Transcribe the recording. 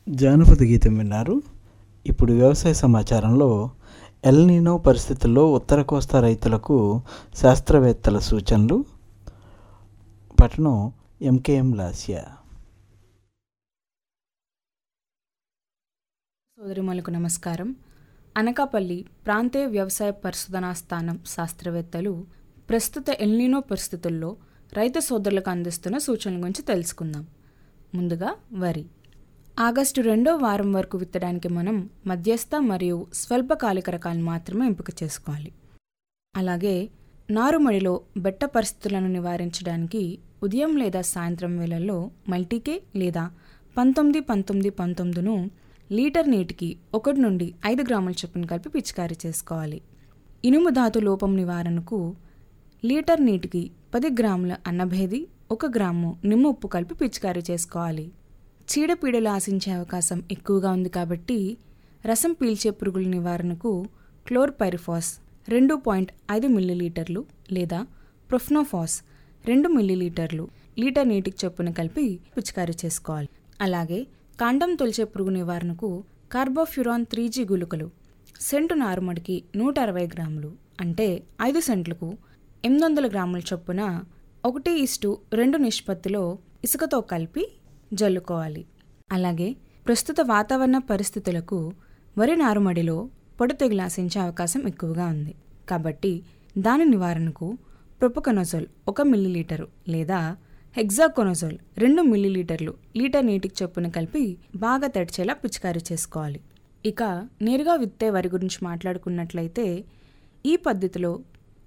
జానపద గీతం విన్నారు ఇప్పుడు వ్యవసాయ సమాచారంలో ఎల్నీనో పరిస్థితుల్లో ఉత్తర కోస్తా రైతులకు శాస్త్రవేత్తల సూచనలు పట్టణం ఎంకేఎం లాస్యా సోదరిమలకు నమస్కారం అనకాపల్లి ప్రాంతీయ వ్యవసాయ పరిశోధనా స్థానం శాస్త్రవేత్తలు ప్రస్తుత ఎల్నినో పరిస్థితుల్లో రైతు సోదరులకు అందిస్తున్న సూచనల గురించి తెలుసుకుందాం ముందుగా వరి ఆగస్టు రెండో వారం వరకు విత్తడానికి మనం మధ్యస్థ మరియు స్వల్పకాలిక రకాలను మాత్రమే ఎంపిక చేసుకోవాలి అలాగే నారుమడిలో బెట్ట పరిస్థితులను నివారించడానికి ఉదయం లేదా సాయంత్రం వేళల్లో మల్టీకే లేదా పంతొమ్మిది పంతొమ్మిది పంతొమ్మిదిను లీటర్ నీటికి ఒకటి నుండి ఐదు గ్రాముల చొప్పున కలిపి పిచికారీ చేసుకోవాలి ఇనుము ధాతు లోపం నివారణకు లీటర్ నీటికి పది గ్రాముల అన్నభేది ఒక గ్రాము నిమ్మ ఉప్పు కలిపి పిచికారీ చేసుకోవాలి చీడపీడలు ఆశించే అవకాశం ఎక్కువగా ఉంది కాబట్టి రసం పీల్చే పురుగుల నివారణకు క్లోర్పైరిఫాస్ రెండు పాయింట్ ఐదు మిల్లీలీటర్లు లేదా ప్రొఫ్నోఫాస్ రెండు మిల్లీలీటర్లు లీటర్ నీటికి చొప్పున కలిపి పిచికారీ చేసుకోవాలి అలాగే కాండం తొలిచే పురుగు నివారణకు కార్బోఫ్యురాన్ త్రీ జీ గుళికలు సెంటు నారుమడికి నూట అరవై గ్రాములు అంటే ఐదు సెంట్లకు ఎనిమిది వందల గ్రాముల చొప్పున ఒకటి ఇస్టు రెండు నిష్పత్తిలో ఇసుకతో కలిపి జల్లుకోవాలి అలాగే ప్రస్తుత వాతావరణ పరిస్థితులకు వరి నారుమడిలో పొడి తెగులు ఆశించే అవకాశం ఎక్కువగా ఉంది కాబట్టి దాని నివారణకు ప్రొపకనజోల్ ఒక మిల్లీలీటరు లేదా హెగ్జాకొనజోల్ రెండు మిల్లీలీటర్లు లీటర్ నీటికి చొప్పున కలిపి బాగా తడిచేలా పిచికారీ చేసుకోవాలి ఇక నేరుగా విత్తే వరి గురించి మాట్లాడుకున్నట్లయితే ఈ పద్ధతిలో